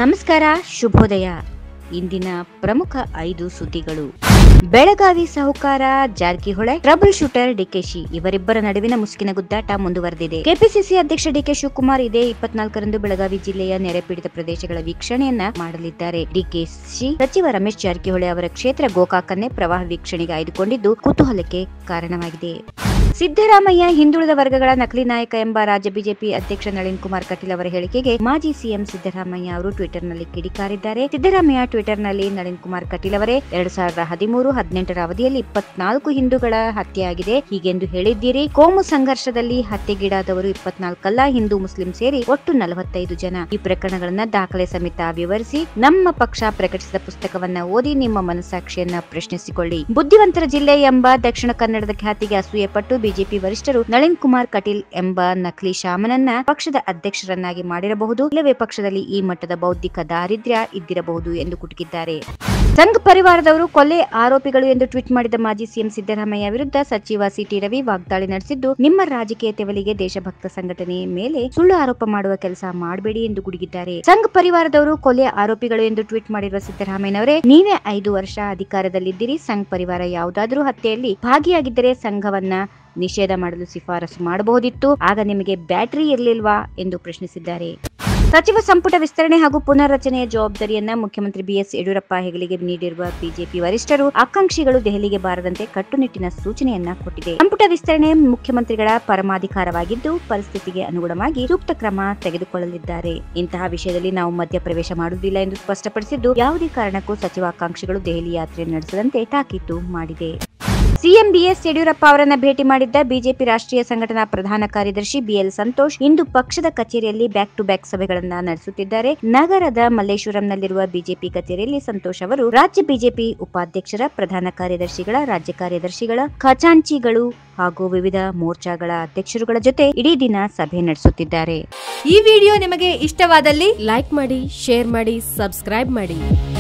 ನಮಸ್ಕಾರ ಶುಭೋದಯ ಇಂದಿನ ಪ್ರಮುಖ ಐದು ಸುದ್ದಿಗಳು ಬೆಳಗಾವಿ ಸಾಹುಕಾರ ಜಾರಕಿಹೊಳೆ ಟ್ರಬಲ್ ಶೂಟರ್ ಡಿಕೆಶಿ ಇವರಿಬ್ಬರ ನಡುವಿನ ಮುಸುಕಿನ ಗುದ್ದಾಟ ಮುಂದುವರೆದಿದೆ ಕೆಪಿಸಿಸಿ ಅಧ್ಯಕ್ಷ ಡಿಕೆ ಶಿವಕುಮಾರ್ ಇದೇ ಇಪ್ಪತ್ನಾಲ್ಕರಂದು ಬೆಳಗಾವಿ ಜಿಲ್ಲೆಯ ನೆರೆ ಪೀಡಿತ ಪ್ರದೇಶಗಳ ವೀಕ್ಷಣೆಯನ್ನ ಮಾಡಲಿದ್ದಾರೆ ಡಿಕೆಶಿ ಸಚಿವ ರಮೇಶ್ ಜಾರಕಿಹೊಳಿ ಅವರ ಕ್ಷೇತ್ರ ಗೋಕಾಕನ್ನೇ ಪ್ರವಾಹ ವೀಕ್ಷಣೆಗೆ ಆಯ್ದುಕೊಂಡಿದ್ದು ಕುತೂಹಲಕ್ಕೆ ಕಾರಣವಾಗಿದೆ ಸಿದ್ದರಾಮಯ್ಯ ಹಿಂದುಳಿದ ವರ್ಗಗಳ ನಕಲಿ ನಾಯಕ ಎಂಬ ರಾಜ್ಯ ಬಿಜೆಪಿ ಅಧ್ಯಕ್ಷ ನಳಿನ್ ಕುಮಾರ್ ಕಟೀಲ್ ಅವರ ಹೇಳಿಕೆಗೆ ಮಾಜಿ ಸಿಎಂ ಸಿದ್ದರಾಮಯ್ಯ ಅವರು ಟ್ವಿಟರ್ನಲ್ಲಿ ಕಿಡಿಕಾರಿದ್ದಾರೆ ಸಿದ್ದರಾಮಯ್ಯ ಟ್ವಿಟರ್ನಲ್ಲಿ ನಳಿನ್ ಕುಮಾರ್ ಕಟೀಲ್ ಅವರೇ ಎರಡ್ ಸಾವಿರದ ಹದಿಮೂರು ಹದಿನೆಂಟರ ಅವಧಿಯಲ್ಲಿ ಇಪ್ಪತ್ನಾಲ್ಕು ಹಿಂದೂಗಳ ಹತ್ಯೆಯಾಗಿದೆ ಹೀಗೆಂದು ಹೇಳಿದ್ದೀರಿ ಕೋಮು ಸಂಘರ್ಷದಲ್ಲಿ ಹತ್ಯೆಗೀಡಾದವರು ಇಪ್ಪತ್ನಾಲ್ಕಲ್ಲ ಹಿಂದೂ ಮುಸ್ಲಿಂ ಸೇರಿ ಒಟ್ಟು ನಲವತ್ತೈದು ಜನ ಈ ಪ್ರಕರಣಗಳನ್ನ ದಾಖಲೆ ಸಮೇತ ವಿವರಿಸಿ ನಮ್ಮ ಪಕ್ಷ ಪ್ರಕಟಿಸಿದ ಪುಸ್ತಕವನ್ನ ಓದಿ ನಿಮ್ಮ ಮನಸ್ಸಾಕ್ಷಿಯನ್ನ ಪ್ರಶ್ನಿಸಿಕೊಳ್ಳಿ ಬುದ್ಧಿವಂತರ ಜಿಲ್ಲೆ ಎಂಬ ದಕ್ಷಿಣ ಕನ್ನಡದ ಖ್ಯಾತಿಗೆ ಅಸೂಯೆ ಪಟ್ಟು ಬಿಜೆಪಿ ವರಿಷ್ಠರು ನಳಿನ್ ಕುಮಾರ್ ಕಟೀಲ್ ಎಂಬ ನಕಲಿ ಶಾಮನನ್ನ ಪಕ್ಷದ ಅಧ್ಯಕ್ಷರನ್ನಾಗಿ ಮಾಡಿರಬಹುದು ಇಲ್ಲವೇ ಪಕ್ಷದಲ್ಲಿ ಈ ಮಟ್ಟದ ಬೌದ್ಧಿಕ ದಾರಿದ್ರ್ಯ ಇದ್ದಿರಬಹುದು ಎಂದು ಕುಟುಕಿದ್ದಾರೆ ಸಂಘ್ ಪರಿವಾರದವರು ಕೊಲೆ ಆರೋಪಿಗಳು ಎಂದು ಟ್ವೀಟ್ ಮಾಡಿದ ಮಾಜಿ ಸಿಎಂ ಸಿದ್ದರಾಮಯ್ಯ ವಿರುದ್ಧ ಸಚಿವ ಸಿಟಿ ರವಿ ವಾಗ್ದಾಳಿ ನಡೆಸಿದ್ದು ನಿಮ್ಮ ರಾಜಕೀಯ ತೆವಲಿಗೆ ದೇಶಭಕ್ತ ಸಂಘಟನೆ ಮೇಲೆ ಸುಳ್ಳು ಆರೋಪ ಮಾಡುವ ಕೆಲಸ ಮಾಡಬೇಡಿ ಎಂದು ಗುಡುಗಿದ್ದಾರೆ ಸಂಘ್ ಪರಿವಾರದವರು ಕೊಲೆ ಆರೋಪಿಗಳು ಎಂದು ಟ್ವೀಟ್ ಮಾಡಿರುವ ಸಿದ್ದರಾಮಯ್ಯನವರೇ ನೀವೇ ಐದು ವರ್ಷ ಅಧಿಕಾರದಲ್ಲಿದ್ದೀರಿ ಸಂಘ್ ಪರಿವಾರ ಯಾವುದಾದ್ರೂ ಹತ್ಯೆಯಲ್ಲಿ ಭಾಗಿಯಾಗಿದ್ದರೆ ಸಂಘವನ್ನ ನಿಷೇಧ ಮಾಡಲು ಶಿಫಾರಸು ಮಾಡಬಹುದಿತ್ತು ಆಗ ನಿಮಗೆ ಬ್ಯಾಟರಿ ಇರಲಿಲ್ವಾ ಎಂದು ಪ್ರಶ್ನಿಸಿದ್ದಾರೆ ಸಚಿವ ಸಂಪುಟ ವಿಸ್ತರಣೆ ಹಾಗೂ ಪುನರ್ರಚನೆಯ ಜವಾಬ್ದಾರಿಯನ್ನ ಮುಖ್ಯಮಂತ್ರಿ ಬಿಎಸ್ ಯಡಿಯೂರಪ್ಪ ಹೆಗಲಿಗೆ ನೀಡಿರುವ ಬಿಜೆಪಿ ವರಿಷ್ಠರು ಆಕಾಂಕ್ಷಿಗಳು ದೆಹಲಿಗೆ ಬಾರದಂತೆ ಕಟ್ಟುನಿಟ್ಟಿನ ಸೂಚನೆಯನ್ನ ಕೊಟ್ಟಿದೆ ಸಂಪುಟ ವಿಸ್ತರಣೆ ಮುಖ್ಯಮಂತ್ರಿಗಳ ಪರಮಾಧಿಕಾರವಾಗಿದ್ದು ಪರಿಸ್ಥಿತಿಗೆ ಅನುಗುಣವಾಗಿ ಸೂಕ್ತ ಕ್ರಮ ತೆಗೆದುಕೊಳ್ಳಲಿದ್ದಾರೆ ಇಂತಹ ವಿಷಯದಲ್ಲಿ ನಾವು ಮಧ್ಯಪ್ರವೇಶ ಮಾಡುವುದಿಲ್ಲ ಎಂದು ಸ್ಪಷ್ಟಪಡಿಸಿದ್ದು ಯಾವುದೇ ಕಾರಣಕ್ಕೂ ಸಚಿವಾಕಾಂಕ್ಷಿಗಳು ದೆಹಲಿ ಯಾತ್ರೆ ನಡೆಸದಂತೆ ತಾಕೀತು ಮಾಡಿದೆ ಸಿಎಂ ಬಿಎಸ್ ಯಡಿಯೂರಪ್ಪ ಅವರನ್ನ ಭೇಟಿ ಮಾಡಿದ್ದ ಬಿಜೆಪಿ ರಾಷ್ಟ್ರೀಯ ಸಂಘಟನಾ ಪ್ರಧಾನ ಕಾರ್ಯದರ್ಶಿ ಬಿಎಲ್ ಸಂತೋಷ್ ಇಂದು ಪಕ್ಷದ ಕಚೇರಿಯಲ್ಲಿ ಬ್ಯಾಕ್ ಟು ಬ್ಯಾಕ್ ಸಭೆಗಳನ್ನ ನಡೆಸುತ್ತಿದ್ದಾರೆ ನಗರದ ಮಲ್ಲೇಶ್ವರಂನಲ್ಲಿರುವ ಬಿಜೆಪಿ ಕಚೇರಿಯಲ್ಲಿ ಸಂತೋಷ್ ಅವರು ರಾಜ್ಯ ಬಿಜೆಪಿ ಉಪಾಧ್ಯಕ್ಷರ ಪ್ರಧಾನ ಕಾರ್ಯದರ್ಶಿಗಳ ರಾಜ್ಯ ಕಾರ್ಯದರ್ಶಿಗಳ ಖಜಾಂಚಿಗಳು ಹಾಗೂ ವಿವಿಧ ಮೋರ್ಚಾಗಳ ಅಧ್ಯಕ್ಷರುಗಳ ಜೊತೆ ಇಡೀ ದಿನ ಸಭೆ ನಡೆಸುತ್ತಿದ್ದಾರೆ ಈ ವಿಡಿಯೋ ನಿಮಗೆ ಇಷ್ಟವಾದಲ್ಲಿ ಲೈಕ್ ಮಾಡಿ ಶೇರ್ ಮಾಡಿ ಸಬ್ಸ್ಕ್ರೈಬ್ ಮಾಡಿ